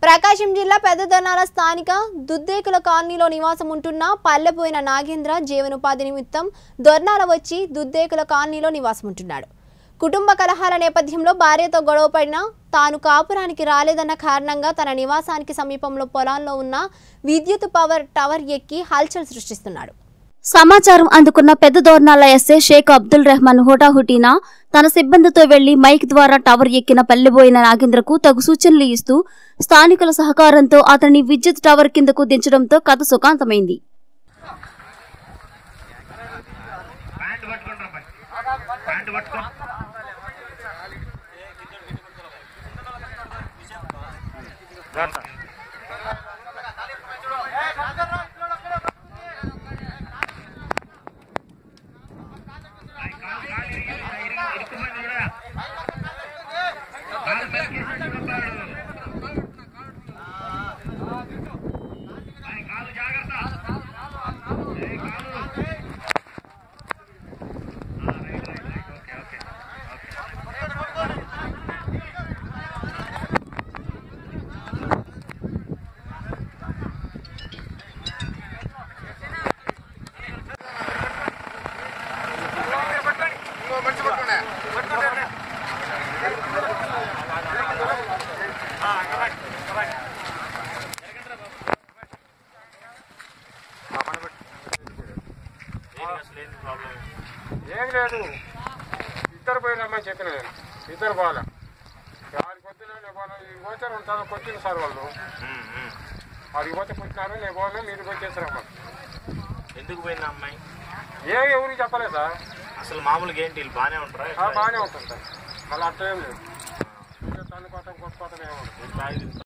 ప్రకాశం జిల్లా పెద్దదొన్నాల స్థానిక దుద్దేకుల కాలనీలో నివాసం ఉంటున్న పల్లెపోయిన నాగేంద్ర జీవనోపాధి నిమిత్తం దొర్నాల వచ్చి దుద్దేకుల కాలనీలో నివాసం ఉంటున్నాడు కుటుంబ కలహాల నేపథ్యంలో భార్యతో గొడవపడిన తాను కాపురానికి రాలేదన్న కారణంగా తన నివాసానికి సమీపంలో పొలాల్లో ఉన్న విద్యుత్ పవర్ టవర్ ఎక్కి హల్చల్ సృష్టిస్తున్నాడు సమాచారం అందుకున్న పెద్ద దోర్నాల ఎస్ఏ షేక్ అబ్దుల్ రెహమాన్ హోటాహుటీనా తన సిబ్బందితో వెళ్లి మైక్ ద్వారా టవర్ ఎక్కిన పల్లెబోయిన నాగేంద్రకు తగు సూచనలు ఇస్తూ స్థానికుల సహకారంతో అతన్ని విద్యుత్ టవర్ కిందకు దించడంతో కథ సుఖాంతమైంది ప్యాంట్ పట్టుకోండి అబ్బాయి ప్యాంట్ పట్టుకో జాగ్రత్త. ఆయ్ కాలు- కాలు ఇరిగి- ఇరిగి- ఇరుక్కుపోయింది కూడా. కాలు మెలికేసి చూపాడు. ఆయ్ కాలు జాగ్రత్త ఏయ్ కాలు right right right okay okay okay ఏం లేదు ఇద్దరు పోయినామని చెప్పిన నేను ఇద్దరు పోలే ఆడికి పొద్దున నేను పోలే ఈ పోతే రెండు సార్లు కొట్టిన సార్ వాళ్ళు ఆడికి పోతే కొట్టినారు నేను పోలే మీరు వచ్చేసారమ్మా ఎందుకు పోయింది అమ్మాయి ఏ ఎవరికి చెప్పలేదు సార్ అసలు మామూలుగా ఏంటి వీళ్ళు బాగానే ఉంటారా ఆ, బాగానే ఉంటుంది సార్ మళ్ళీ అట్లా ఏం లేదు తను కొట్టం కొట్టుకోవటం ఏమో ఎట్లా?